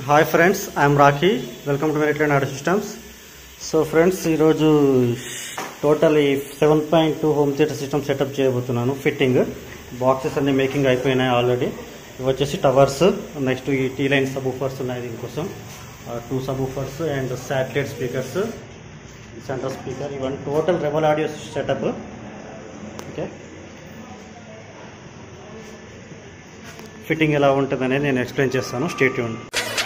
hi friends I'm Rakhi welcome to Meritline audio systems so friends ఈరోజు total ఈ seven point two home theatre system setup చేయబోతున్నాను fitting boxes అన్ని making అయిపోయినాయి already ఇవి వచ్చేసి towers next ఈ టీ లైన్ సబ్ ఊఫర్స్ ఉన్నాయి దీనికోసం two subwoofers and satellite speakers centre speaker ఇవన్నీ total Rebel Audio setup okay fitting ఎలా ఉంటుంది అనేది నేను ఎక్స్ప్లెయిన్ చేస్తాను స్టేట్ యూన్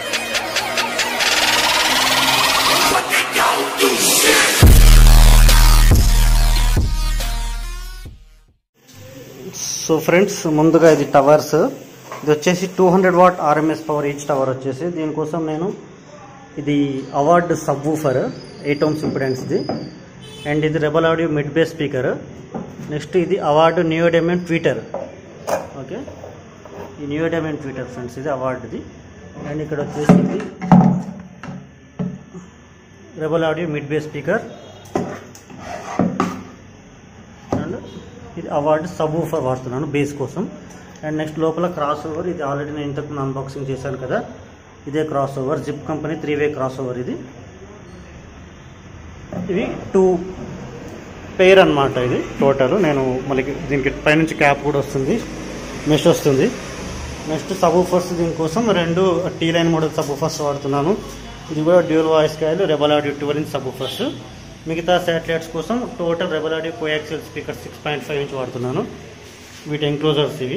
సో ఫ్రెండ్స్ ముందుగా ఇది టవర్స్ ఇది వచ్చేసి two hundred watt RMS power each tower వచ్చేసి దీనికోసం నేను ఇది award subwoofer eight ohms ఇంపిడెన్స్ది అండ్ ఇది Rebel Audio mid bass speaker next ఇది award new diamond tweeter okay ఈ న్యూ డైమండ్ ట్విటర్ ఫ్రెండ్స్ ఇది అవార్డుది అండ్ ఇక్కడ వచ్చేసి ఇది Rebel Audio mid bass speaker and ఇది అవార్డు సబ్ ఊఫర్ వాడుతున్నాను బేస్ కోసం అండ్ నెక్స్ట్ లోపల క్రాస్ ఓవర్ ఇది ఆల్రెడీ నేను ఇంతకు అన్బాక్సింగ్ చేశాను కదా ఇదే crossover zip company three way crossover ఇది ఇవి టూ పెయిర్ అన్నమాట ఇది టోటల్ నేను మళ్ళీ దీనికి పైనుంచి క్యాప్ కూడా వస్తుంది మెష్ వస్తుంది నెక్స్ట్ సబ్ ఊఫర్స్ దీనికోసం రెండు T line model subwoofers వాడుతున్నాను ఇది కూడా డ్యూల్ వాయిస్ కాయలు Rebel Audio twelve inch subwoofers మిగతా శాటిలైట్స్ కోసం total Rebel Audio coaxial speaker six point five inch వాడుతున్నాను వీటి ఎంక్లోజర్స్ ఇవి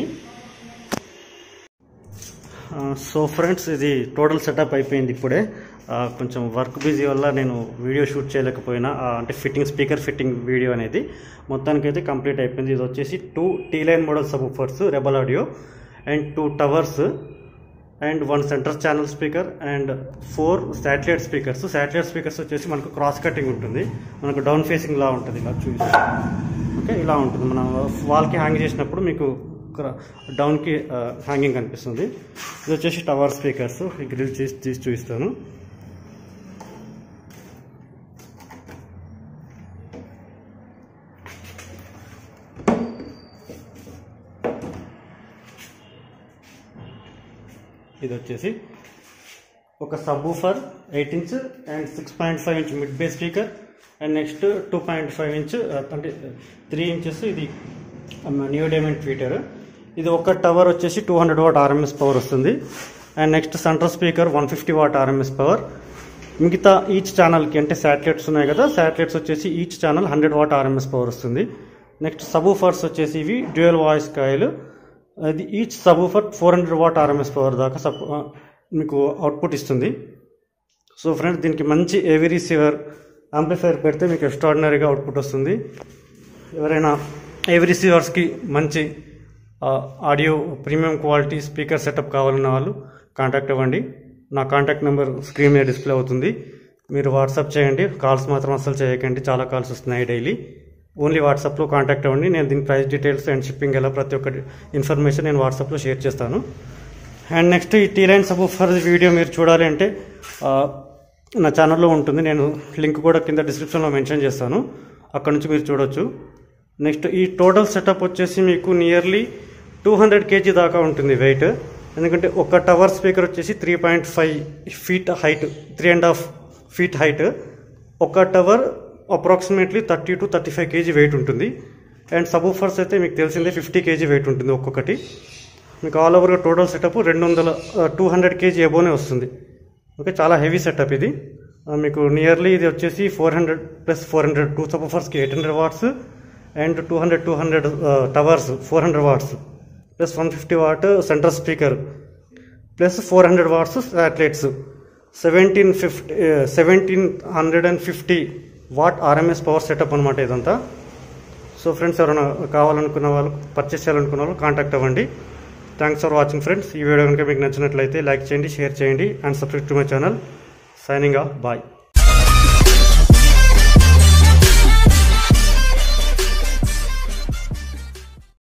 సో ఫ్రెండ్స్ ఇది టోటల్ సెటప్ అయిపోయింది ఇప్పుడే ఆ, కొంచెం వర్క్ బిజీ వల్ల నేను వీడియో షూట్ చేయలేకపోయినా ఆ, అంటే ఫిట్టింగ్ స్పీకర్ ఫిట్టింగ్ వీడియో అనేది మొత్తానికి అయితే కంప్లీట్ అయిపోయింది ఇది వచ్చేసి two T line model subwoofers Rebel Audio and two towers and one centre channel speaker and four satellite speakers satellite speakers వచ్చేసి మనకు క్రాస్ కటింగ్ ఉంటుంది మనకు డౌన్ ఫేసింగ్ లా ఉంటుంది ఇలా చూసి ఓకే ఇలా ఉంటుంది మనం వాల్కి హ్యాంగ్ చేసినప్పుడు మీకు డౌన్కి హ్యాంగింగ్ కనిపిస్తుంది ఇది వచ్చేసి టవర్ స్పీకర్స్ గ్రిల్ చేసి తీసి చూపిస్తాను ఇది వచ్చేసి ఒక subwoofer eight inch and six point five inch mid bass speaker and next two point five inch అంటే త్రీ ఇంచెస్ ఇది న్యూ డైమండ్ ట్వీటర్ ఇది ఒక టవర్ వచ్చేసి two hundred watt RMS power వస్తుంది and next centre speaker one fifty watt RMS power మిగతా each ఛానల్కి అంటే satellites ఉన్నాయి కదా శాటిలైట్స్ వచ్చేసి each channel hundred watt RMS power వస్తుంది నెక్స్ట్ సబ్ ఊఫర్స్ వచ్చేసి ఇవి డ్యూయల్ వాయిస్ కాయలు అది each subwoofer four hundred watt RMS power దాకా సబ్ మీకు అవుట్పుట్ ఇస్తుంది సో ఫ్రెండ్స్ దీనికి మంచి ఏవీ రిసీవర్ యాంప్లిఫైర్ పెడితే మీకు ఎక్స్ట్రాడినరీగా అవుట్పుట్ వస్తుంది ఎవరైనా ఏవీ రిసీవర్స్కి మంచి audio premium quality speaker setup కావాలన్న వాళ్ళు కాంటాక్ట్ అవ్వండి నా కాంటాక్ట్ నెంబర్ స్క్రీన్ మీద డిస్ప్లే అవుతుంది మీరు వాట్సాప్ చేయండి కాల్స్ మాత్రం అస్సలు చేయకండి చాలా కాల్స్ వస్తున్నాయి డైలీ ఓన్లీ వాట్సాప్లో కాంటాక్ట్ అవ్వండి నేను దీని ప్రైస్ డీటెయిల్స్ అండ్ షిప్పింగ్ ఎలా ప్రతి ఒక్క ఇన్ఫర్మేషన్ నేను వాట్సాప్లో షేర్ చేస్తాను అండ్ నెక్స్ట్ ఈ T line subwoofer video మీరు చూడాలి అంటే ఆ, నా ఛానల్లో ఉంటుంది నేను లింక్ కూడా కింద డిస్క్రిప్షన్లో మెన్షన్ చేస్తాను అక్కడ నుంచి మీరు చూడొచ్చు నెక్స్ట్ ఈ టోటల్ సెటప్ వచ్చేసి మీకు నియర్లీ టూ హండ్రెడ్ కేజీ దాకా ఉంటుంది వెయిట్ ఎందుకంటే ఒక టవర్ స్పీకర్ వచ్చేసి three point five feet height three and half feet height ఒక tower approximately thirty two thirty five kg weight ఉంటుంది అండ్ సబూఫర్స్ అయితే మీకు తెలిసిందే ఫిఫ్టీ కేజీ వెయిట్ ఉంటుంది ఒక్కొక్కటి మీకు ఆల్ ఓవర్గా టోటల్ సెటప్ రెండు వందల టూ హండ్రెడ్ కేజీ ఎబోనే వస్తుంది ఓకే చాలా హెవీ సెటప్ ఇది ఆ, మీకు నియర్లీ ఇది వచ్చేసి four hundred plus four hundred to సబూఫర్స్కి eight hundred watts and two hundred two hundred towers four hundred watts plus one fifty watt central speaker plus four hundred watts satellites seventeen fifty seventeen hundred and fifty watt RMS power setup అనమాట ఇదంతా so friends ఎవరైనా కావాలనుకున్న వాళ్ళు purchase చేయాలనుకున్న వాళ్ళు contact అవ్వండి thanks for watching friends ఈ video కనుక మీకు నచ్చినట్లయితే లైక్ చేయండి షేర్ చేయండి and subscribe to my channel signing off bye